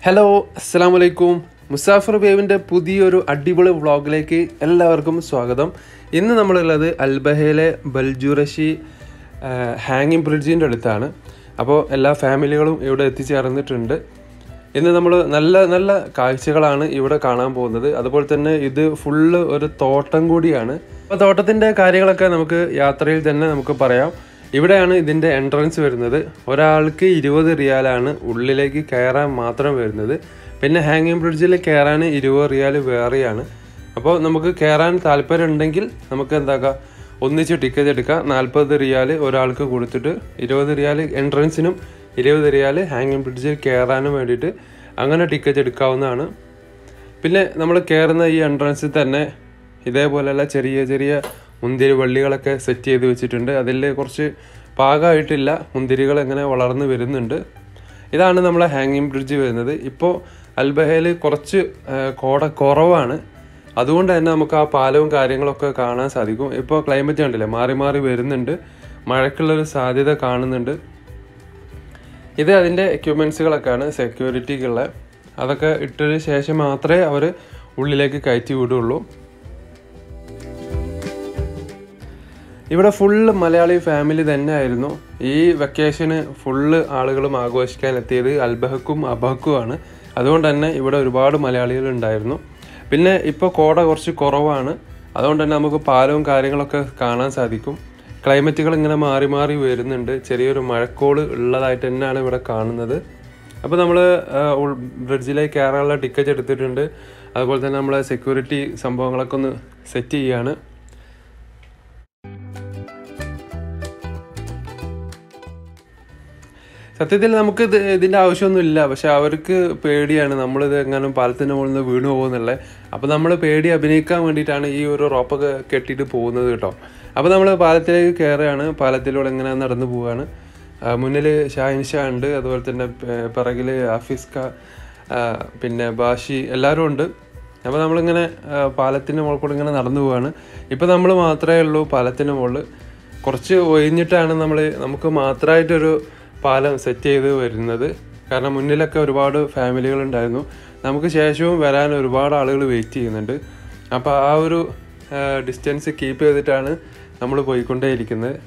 hello അസ്സാം വലൈക്കും മുസാഫർ വേവിൻ്റെ പുതിയൊരു അടിപൊളി വ്ളോഗിലേക്ക് എല്ലാവർക്കും സ്വാഗതം ഇന്ന് നമ്മളുള്ളത് അൽബഹയിലെ ബൽജുറഷി ഹാങ്ങിങ് ബ്രിഡ്ജിൻ്റെ അടുത്താണ് അപ്പോൾ എല്ലാ ഫാമിലികളും ഇവിടെ എത്തിച്ചേർന്നിട്ടുണ്ട് ഇന്ന് നമ്മൾ നല്ല നല്ല കാഴ്ചകളാണ് ഇവിടെ കാണാൻ പോകുന്നത് അതുപോലെ തന്നെ ഇത് ഫുള്ള് ഒരു തോട്ടം കൂടിയാണ് അപ്പോൾ തോട്ടത്തിൻ്റെ കാര്യങ്ങളൊക്കെ നമുക്ക് യാത്രയിൽ തന്നെ നമുക്ക് പറയാം ഇവിടെയാണ് ഇതിൻ്റെ എൻട്രൻസ് വരുന്നത് ഒരാൾക്ക് ഇരുപത് റിയാലാണ് ഉള്ളിലേക്ക് കയറാൻ മാത്രം വരുന്നത് പിന്നെ ഹാങ്ങിങ് ബ്രിഡ്ജിൽ കയറാൻ ഇരുപത് റിയാൽ വേറെയാണ് അപ്പോൾ നമുക്ക് കയറാൻ താല്പര്യം ഉണ്ടെങ്കിൽ നമുക്ക് എന്താക്കാം ഒന്നിച്ച് ടിക്കറ്റ് എടുക്കാം നാൽപ്പത് റിയാൽ ഒരാൾക്ക് കൊടുത്തിട്ട് ഇരുപത് റിയാൽ എൻട്രൻസിനും ഇരുപത് റിയാൽ ഹാങ്ങിങ് ബ്രിഡ്ജിൽ കയറാനും വേണ്ടിയിട്ട് അങ്ങനെ ടിക്കറ്റ് എടുക്കാവുന്നതാണ് പിന്നെ നമ്മൾ കയറുന്ന ഈ എൻട്രൻസിൽ തന്നെ ഇതേപോലെയുള്ള ചെറിയ ചെറിയ മുന്തിരി വള്ളികളൊക്കെ സെറ്റ് ചെയ്ത് വെച്ചിട്ടുണ്ട് അതിൽ കുറച്ച് പാകമായിട്ടില്ല മുന്തിരികൾ ഇങ്ങനെ വളർന്നു വരുന്നുണ്ട് ഇതാണ് നമ്മളെ ഹാങ്ങിങ് ബ്രിഡ്ജ് വരുന്നത് ഇപ്പോൾ അൽബഹയിൽ കുറച്ച് ആ, കോട കുറവാണ് അതുകൊണ്ട് തന്നെ നമുക്ക് ആ പാലവും കാര്യങ്ങളൊക്കെ കാണാൻ സാധിക്കും ഇപ്പോൾ ക്ലൈമറ്റ് കണ്ടില്ലേ മാറി മാറി വരുന്നുണ്ട് മഴയ്ക്കുള്ളൊരു സാധ്യത കാണുന്നുണ്ട് ഇത് അതിൻ്റെ എക്യുപ്മെൻസുകളൊക്കെയാണ് സെക്യൂരിറ്റിക്കുള്ള അതൊക്കെ ഇട്ടതിന് ശേഷം മാത്രമേ അവർ ഉള്ളിലേക്ക് കയറ്റി വിടുള്ളൂ ഇവിടെ ഫുള്ള് മലയാളി ഫാമിലി തന്നെ ആയിരുന്നു ഈ വെക്കേഷന് ഫുള്ള് ആളുകളും ആഘോഷിക്കാൻ എത്തിയത് അൽബഹക്കും അബഹക്കുമാണ് അതുകൊണ്ട് തന്നെ ഇവിടെ ഒരുപാട് മലയാളികൾ ഉണ്ടായിരുന്നു പിന്നെ ഇപ്പോൾ കോട കുറച്ച് കുറവാണ് അതുകൊണ്ട് തന്നെ നമുക്ക് പാലവും കാര്യങ്ങളൊക്കെ കാണാൻ സാധിക്കും ക്ലൈമറ്റുകൾ ഇങ്ങനെ മാറി മാറി വരുന്നുണ്ട് ചെറിയൊരു മഴക്കോള് ഉള്ളതായിട്ട് തന്നെയാണ് ഇവിടെ കാണുന്നത് അപ്പോൾ നമ്മൾ ബ്രിഡ്ജിലേക്ക് കയറാനുള്ള ടിക്കറ്റ് എടുത്തിട്ടുണ്ട് അതുപോലെ തന്നെ നമ്മളെ സെക്യൂരിറ്റി സംഭവങ്ങളൊക്കെ ഒന്ന് സെറ്റ് ചെയ്യാണ് സത്യത്തിൽ നമുക്ക് ഇത് ഇതിൻ്റെ ആവശ്യമൊന്നുമില്ല പക്ഷെ അവർക്ക് പേടിയാണ് നമ്മളിത് എങ്ങാനും പാലത്തിൻ്റെ മുകളിൽ നിന്ന് വീണു പോകുന്നുള്ളത് അപ്പോൾ നമ്മൾ പേടി അഭിനയിക്കാൻ വേണ്ടിയിട്ടാണ് ഈ ഒരു റോപ്പൊക്കെ കെട്ടിയിട്ട് പോകുന്നത് കേട്ടോ അപ്പോൾ നമ്മൾ പാലത്തിലേക്ക് കയറുകയാണ് പാലത്തിലൂടെ ഇങ്ങനെ നടന്നു പോവുകയാണ് ആ, മുന്നിൽ ഷാഹിൻ ഷാ ഉണ്ട് അതുപോലെ തന്നെ പെ- പിറകിൽ ആഫിസ്ക ആ, പിന്നെ ബാഷി എല്ലാവരും ഉണ്ട് അപ്പോൾ നമ്മളിങ്ങനെ ആ, പാലത്തിൻ്റെ മുകളിൽ കൂടെ ഇങ്ങനെ നടന്നു പോവുകയാണ് ഇപ്പോൾ നമ്മൾ മാത്രമേ ഉള്ളൂ പാലത്തിൻ്റെ മുകളിൽ കുറച്ച് ഒഴിഞ്ഞിട്ടാണ് നമ്മൾ നമുക്ക് മാത്രമായിട്ടൊരു പാലം സെറ്റ് ചെയ്ത് വരുന്നത് കാരണം മുന്നിലൊക്കെ ഒരുപാട് ഫാമിലികൾ ഉണ്ടായിരുന്നു നമുക്ക് ശേഷവും വരാൻ ഒരുപാട് ആളുകൾ വെയിറ്റ് ചെയ്യുന്നുണ്ട് അപ്പോൾ ആ ഒരു ഡിസ്റ്റൻസ് കീപ്പ് ചെയ്തിട്ടാണ് നമ്മൾ പോയിക്കൊണ്ടേയിരിക്കുന്നത്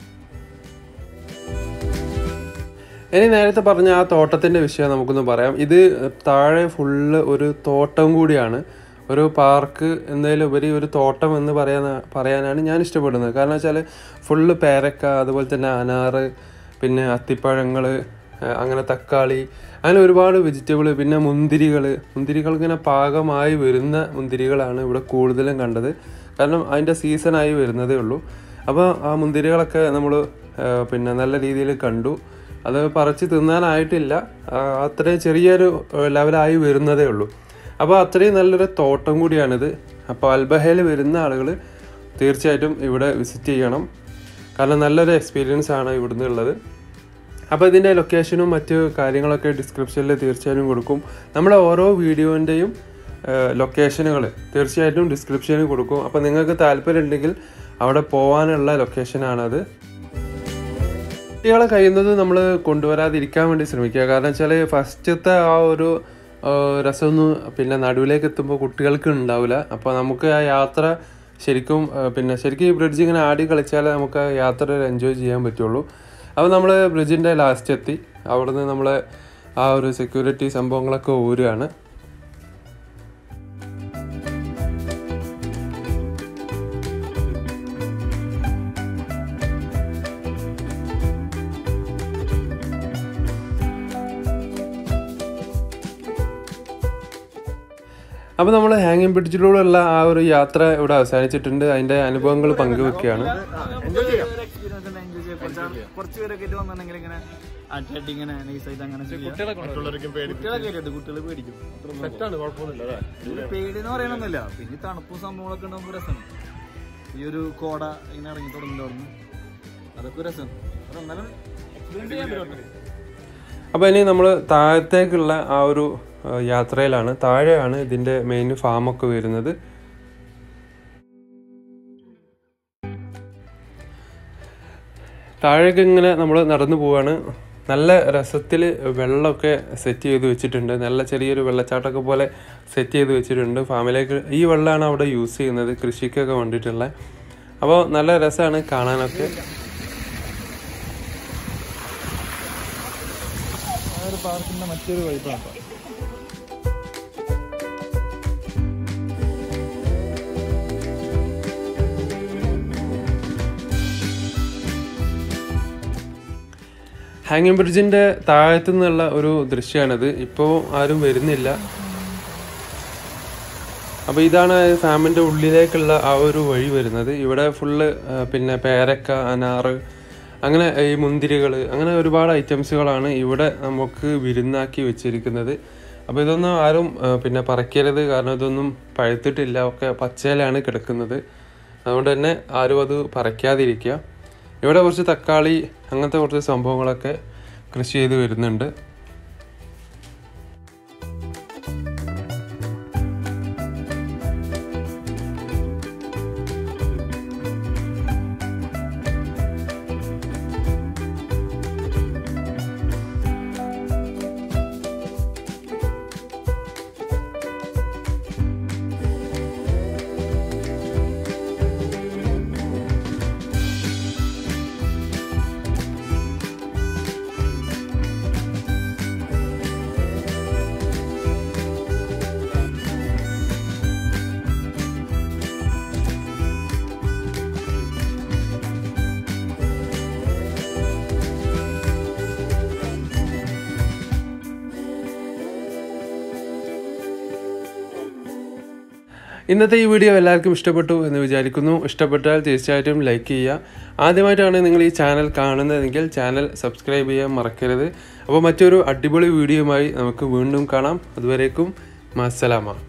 ഇനി നേരത്തെ പറഞ്ഞ ആ തോട്ടത്തിൻ്റെ വിഷയം നമുക്കൊന്ന് പറയാം ഇത് താഴെ ഫുള്ള് ഒരു തോട്ടം കൂടിയാണ് ഒരു പാർക്ക് എന്നതിലുപരി ഒരു തോട്ടം എന്ന് പറയാൻ പറയാനാണ് ഞാൻ ഇഷ്ടപ്പെടുന്നത് കാരണം വെച്ചാൽ ഫുള്ള് പേരക്ക അതുപോലെ തന്നെ അനാറ് പിന്നെ അത്തിപ്പഴങ്ങൾ അങ്ങനെ തക്കാളി അങ്ങനെ ഒരുപാട് വെജിറ്റബിൾ പിന്നെ മുന്തിരികൾ മുന്തിരികൾ ഇങ്ങനെ പാകമായി വരുന്ന മുന്തിരികളാണ് ഇവിടെ കൂടുതലും കണ്ടത് കാരണം അതിൻ്റെ സീസണായി വരുന്നതേ ഉള്ളൂ അപ്പോൾ ആ മുന്തിരികളൊക്കെ നമ്മൾ പിന്നെ നല്ല രീതിയിൽ കണ്ടു അത് പറിച്ച് തിന്നാനായിട്ടില്ല ആ, അത്രയും ചെറിയൊരു ഏഹ്, ലെവലായി വരുന്നതേ ഉള്ളൂ അപ്പോൾ അത്രയും നല്ലൊരു തോട്ടം കൂടിയാണിത് അപ്പോൾ അൽബഹയിൽ വരുന്ന ആളുകൾ തീർച്ചയായിട്ടും ഇവിടെ വിസിറ്റ് ചെയ്യണം കാരണം നല്ലൊരു എക്സ്പീരിയൻസ് ആണ് ഇവിടുന്ന് ഉള്ളത് അപ്പോൾ ഇതിൻ്റെ ലൊക്കേഷനും മറ്റ് കാര്യങ്ങളൊക്കെ ഡിസ്ക്രിപ്ഷനിൽ തീർച്ചയായും കൊടുക്കും നമ്മുടെ ഓരോ വീഡിയോൻ്റെയും ലൊക്കേഷനുകൾ തീർച്ചയായിട്ടും ഡിസ്ക്രിപ്ഷനിൽ കൊടുക്കും അപ്പോൾ നിങ്ങൾക്ക് താല്പര്യം ഉണ്ടെങ്കിൽ അവിടെ പോകാനുള്ള ലൊക്കേഷനാണത് കുട്ടികളെ കഴിയുന്നത് നമ്മൾ കൊണ്ടുവരാതിരിക്കാൻ വേണ്ടി ശ്രമിക്കുക കാരണം വെച്ചാൽ ഫസ്റ്റത്തെ ആ ഒരു ആ, രസമൊന്നും പിന്നെ നടുവിലേക്ക് എത്തുമ്പോൾ കുട്ടികൾക്ക് ഉണ്ടാവില്ല അപ്പോൾ നമുക്ക് ആ യാത്ര ശരിക്കും ആ, പിന്നെ ശരിക്കും ഈ ബ്രിഡ്ജ് ഇങ്ങനെ ആടി കളിച്ചാലേ നമുക്ക് ആ യാത്ര ഒരു എൻജോയ് ചെയ്യാൻ പറ്റുള്ളൂ അപ്പോൾ നമ്മൾ ബ്രിഡ്ജിൻ്റെ ലാസ്റ്റ് എത്തി അവിടുന്ന് നമ്മൾ ആ ഒരു സെക്യൂരിറ്റി സംഭവങ്ങളൊക്കെ ഊരുകയാണ് അപ്പോൾ നമ്മൾ ഹാങ്ങിങ് ബ്രിഡ്ജിലൂടെയുള്ള ആ ഒരു യാത്ര ഇവിടെ അവസാനിച്ചിട്ടുണ്ട് അതിൻ്റെ അനുഭവങ്ങൾ പങ്കുവെക്കുകയാണ് കുറച്ച് പേരൊക്കെ ആയിട്ട് വന്നിട്ടുണ്ടെങ്കിൽ ഇങ്ങനെ അറ്റാട്ടി ഇങ്ങനെ നൈസായിട്ട് അങ്ങനെ കുട്ടികളെ കേട്ടിട്ട് കുട്ടികളെ പേടിക്കും ഒരു പേടി എന്ന് പറയണമെന്നില്ല പിന്നെ ഈ തണുപ്പും സംഭവങ്ങളൊക്കെ ഉണ്ടാകുമ്പോൾ രസമാണ് ഈ ഒരു കോട ഇങ്ങനെ ഇറങ്ങി തുടങ്ങുന്നോർന്ന് അതൊക്കെ രസം എന്നാലും എക്സ്പീരിയൻസ് ചെയ്യാൻ പറ്റും അപ്പോൾ ഇനി നമ്മൾ താഴത്തേക്കുള്ള ആ ഒരു ആ, യാത്രയിലാണ് താഴെയാണ് ഇതിൻ്റെ മെയിൻ ഫാമൊക്കെ വരുന്നത് താഴേക്ക് ഇങ്ങനെ നമ്മൾ നടന്നു പോവാണ് നല്ല രസത്തിൽ വെള്ളമൊക്കെ സെറ്റ് ചെയ്ത് വെച്ചിട്ടുണ്ട് നല്ല ചെറിയൊരു വെള്ളച്ചാട്ടമൊക്കെ പോലെ സെറ്റ് ചെയ്ത് വെച്ചിട്ടുണ്ട് ഫാമിലേക്ക് ഈ വെള്ളമാണ് അവിടെ യൂസ് ചെയ്യുന്നത് കൃഷിക്കൊക്കെ വേണ്ടിയിട്ടുള്ള അപ്പോൾ നല്ല രസമാണ് കാണാനൊക്കെ ആ ഒരു പാർക്കിന്റെ മറ്റൊരു വൈബാണ് ഹാങ്ങിങ് ബ്രിഡ്ജിൻ്റെ താഴത്തു നിന്നുള്ള ഒരു ദൃശ്യമാണിത് ഇപ്പോൾ ആരും വരുന്നില്ല അപ്പോൾ ഇതാണ് ഫാമിൻ്റെ ഉള്ളിലേക്കുള്ള ആ ഒരു വഴി വരുന്നത് ഇവിടെ ഫുള്ള് പിന്നെ പേരക്ക അനാറ് അങ്ങനെ ഈ മുന്തിരികൾ അങ്ങനെ ഒരുപാട് ഐറ്റംസുകളാണ് ഇവിടെ നമുക്ക് വിരുന്നാക്കി വെച്ചിരിക്കുന്നത് അപ്പോൾ ഇതൊന്നും ആരും ആ, പിന്നെ പറിക്കരുത് കാരണം ഇതൊന്നും പഴുത്തിട്ടില്ല ഒക്കെ പച്ചയിലാണ് കിടക്കുന്നത് അതുകൊണ്ട് തന്നെ ആരും അത് പറിക്കാതിരിക്കുക ഇവിടെ കുറച്ച് തക്കാളി അങ്ങനത്തെ കുറച്ച് സംഭവങ്ങളൊക്കെ കൃഷി ചെയ്ത് വരുന്നുണ്ട് ഇന്നത്തെ ഈ വീഡിയോ എല്ലാവർക്കും ഇഷ്ടപ്പെട്ടു എന്ന് വിചാരിക്കുന്നു ഇഷ്ടപ്പെട്ടാൽ തീർച്ചയായിട്ടും ലൈക്ക് ചെയ്യുക ആദ്യമായിട്ടാണ് നിങ്ങൾ ഈ ചാനൽ കാണുന്നതെങ്കിൽ ചാനൽ സബ്സ്ക്രൈബ് ചെയ്യാൻ മറക്കരുത് അപ്പോൾ മറ്റൊരു അടിപൊളി വീഡിയോയുമായി നമുക്ക് വീണ്ടും കാണാം അതുവരേക്കും മസ്സലാമ